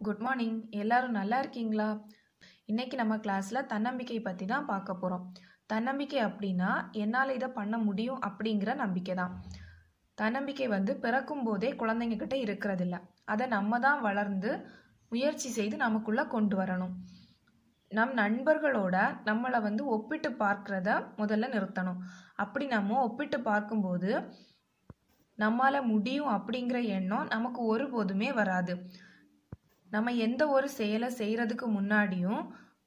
good morning எல்லாரும் நல்லா இருக்கீங்களா இன்னைக்கு நம்ம கிளாஸ்ல தன்னம்பிக்கை பற்றி தான் பார்க்க போகிறோம் தன்னம்பிக்கை அப்படின்னா என்னால் இதை பண்ண முடியும் அப்படிங்கிற நம்பிக்கை தான் தன்னம்பிக்கை வந்து பிறக்கும் போதே குழந்தைங்க கிட்ட இருக்கிறதில்ல அதை நம்ம தான் வளர்ந்து முயற்சி செய்து நமக்குள்ள கொண்டு வரணும் நம் நண்பர்களோட நம்மளை வந்து ஒப்பிட்டு பார்க்கிறத முதல்ல நிறுத்தணும் அப்படி நம்ம ஒப்பிட்டு பார்க்கும்போது நம்மால முடியும் அப்படிங்கிற எண்ணம் நமக்கு ஒருபோதுமே வராது நம்ம எந்த ஒரு செயலை செய்யறதுக்கு முன்னாடியும்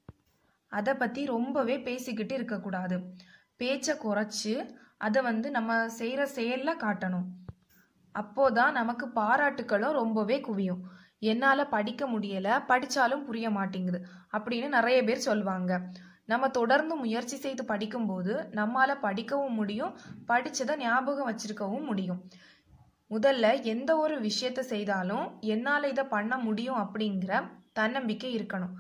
அதை பத்தி ரொம்பவே பேசிக்கிட்டு இருக்கக்கூடாது பேச்சை குறைச்சு அதை வந்து நம்ம செய்யற செயல்ல காட்டணும் அப்போதான் நமக்கு பாராட்டுக்களும் ரொம்பவே குவியும் என்னால படிக்க முடியல படிச்சாலும் புரிய மாட்டேங்குது அப்படின்னு நிறைய பேர் சொல்லுவாங்க நம்ம தொடர்ந்து முயற்சி செய்து படிக்கும்போது நம்மால படிக்கவும் முடியும் படிச்சதை ஞாபகம் வச்சிருக்கவும் முடியும் முதல்ல எந்த ஒரு விஷயத்த செய்தாலும் என்னால் இதை பண்ண முடியும் அப்படிங்கிற தன்னம்பிக்கை இருக்கணும்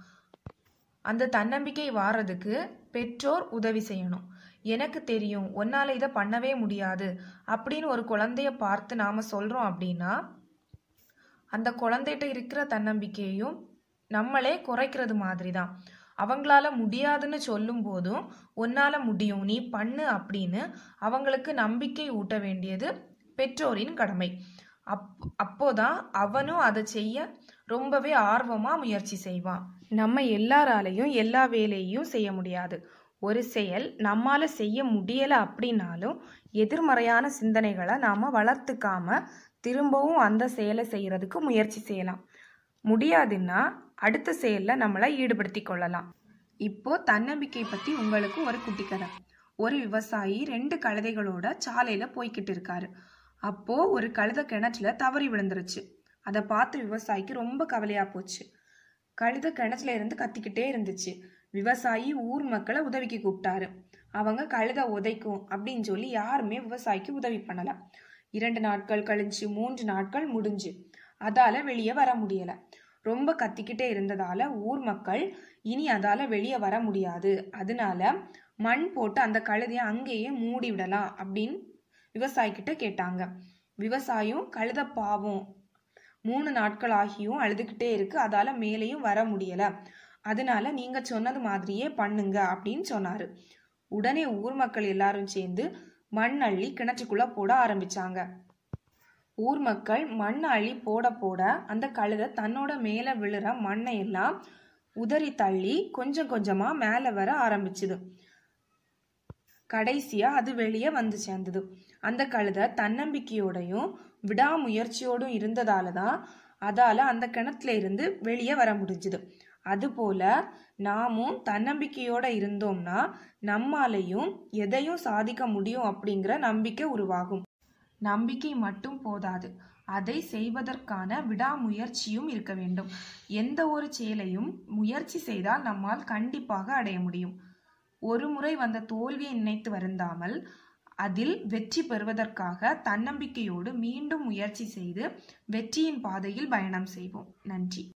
அந்த தன்னம்பிக்கை வாரதுக்கு பெற்றோர் உதவி செய்யணும் எனக்கு தெரியும் உன்னால இதை பண்ணவே முடியாது அப்படின்னு ஒரு குழந்தைய பார்த்து நாம சொல்றோம் அப்படின்னா அந்த குழந்தைகிட்ட இருக்கிற தன்னம்பிக்கையையும் நம்மளே குறைக்கிறது மாதிரி தான் அவங்களால முடியாதுன்னு சொல்லும் போதும் உன்னால முடியும் நீ பண்ணு அப்படின்னு அவங்களுக்கு நம்பிக்கை ஊட்ட வேண்டியது பெற்றோரின் கடமை அப் அப்போதான் அவனும் அதை செய்ய ரொம்பவே ஆர்வமா முயற்சி செய்வான் நம்ம எல்லாராலையும் எல்லா வேலையும் செய்ய முடியாது ஒரு செயல் நம்மால செய்ய முடியல அப்படின்னாலும் எதிர்மறையான சிந்தனைகளை நாம வளர்த்துக்காம திரும்பவும் அந்த செயலை செய்யறதுக்கு முயற்சி செய்யலாம் முடியாதுன்னா அடுத்த செயல்ல நம்மளை ஈடுபடுத்தி கொள்ளலாம் இப்போ தன்னம்பிக்கை பத்தி உங்களுக்கு ஒரு குட்டி கதை ஒரு விவசாயி ரெண்டு கழுதைகளோட சாலையில போய்கிட்டு இருக்காரு அப்போ ஒரு கழுதை கிணற்றுல தவறி விழுந்துருச்சு அதை பார்த்து விவசாயிக்கு ரொம்ப கவலையா போச்சு கழுதை கிணற்றுல இருந்து கத்திக்கிட்டே இருந்துச்சு விவசாயி ஊர் மக்களை உதவிக்கு கூப்பிட்டாரு அவங்க கழுதை உதைக்கும் அப்படின்னு சொல்லி யாருமே விவசாயிக்கு உதவி பண்ணல இரண்டு நாட்கள் கழிஞ்சு மூன்று நாட்கள் முடிஞ்சு அதால வெளியே வர முடியல ரொம்ப கத்திக்கிட்டே இருந்ததால ஊர் மக்கள் இனி அதால வெளியே வர முடியாது அதனால மண் போட்டு அந்த கழுதைய அங்கேயே மூடி விடலாம் அப்படின்னு விவசாயிக்கிட்ட கேட்டாங்க விவசாயம் கழுத பாவம் மூணு நாட்கள் ஆகியும் அழுதுகிட்டே இருக்கு அதால மேலேயும் வர முடியல அதனால நீங்க சொன்னது மாதிரியே பண்ணுங்க அப்படின்னு சொன்னாரு உடனே ஊர் மக்கள் எல்லாரும் சேர்ந்து மண் அள்ளி கிணற்றுக்குள்ள போட ஆரம்பிச்சாங்க ஊர் மக்கள் மண் அள்ளி போட போட அந்த கழுதை தன்னோட மேல விழுற மண்ணை எல்லாம் உதறி தள்ளி கொஞ்சம் கொஞ்சமா மேல வர ஆரம்பிச்சுது கடைசியா அது வெளியே வந்து சேர்ந்தது அந்த கழுதை தன்னம்பிக்கையோடையும் விடாமுயற்சியோடும் இருந்ததால தான் அதால அந்த கிணத்துல இருந்து வெளியே வர முடிஞ்சுது அதுபோல நாமும் தன்னம்பிக்கையோட இருந்தோம்னா நம்மாலையும் எதையும் சாதிக்க முடியும் அப்படிங்கிற நம்பிக்கை உருவாகும் நம்பிக்கை மட்டும் போதாது அதை செய்வதற்கான விடாமுயற்சியும் இருக்க வேண்டும் எந்த ஒரு செயலையும் முயற்சி செய்தால் நம்மால் கண்டிப்பாக அடைய முடியும் ஒரு முறை வந்த தோல்வியை நினைத்து வருந்தாமல் அதில் வெற்றி பெறுவதற்காக தன்னம்பிக்கையோடு மீண்டும் முயற்சி செய்து வெற்றியின் பாதையில் பயணம் செய்வோம் நன்றி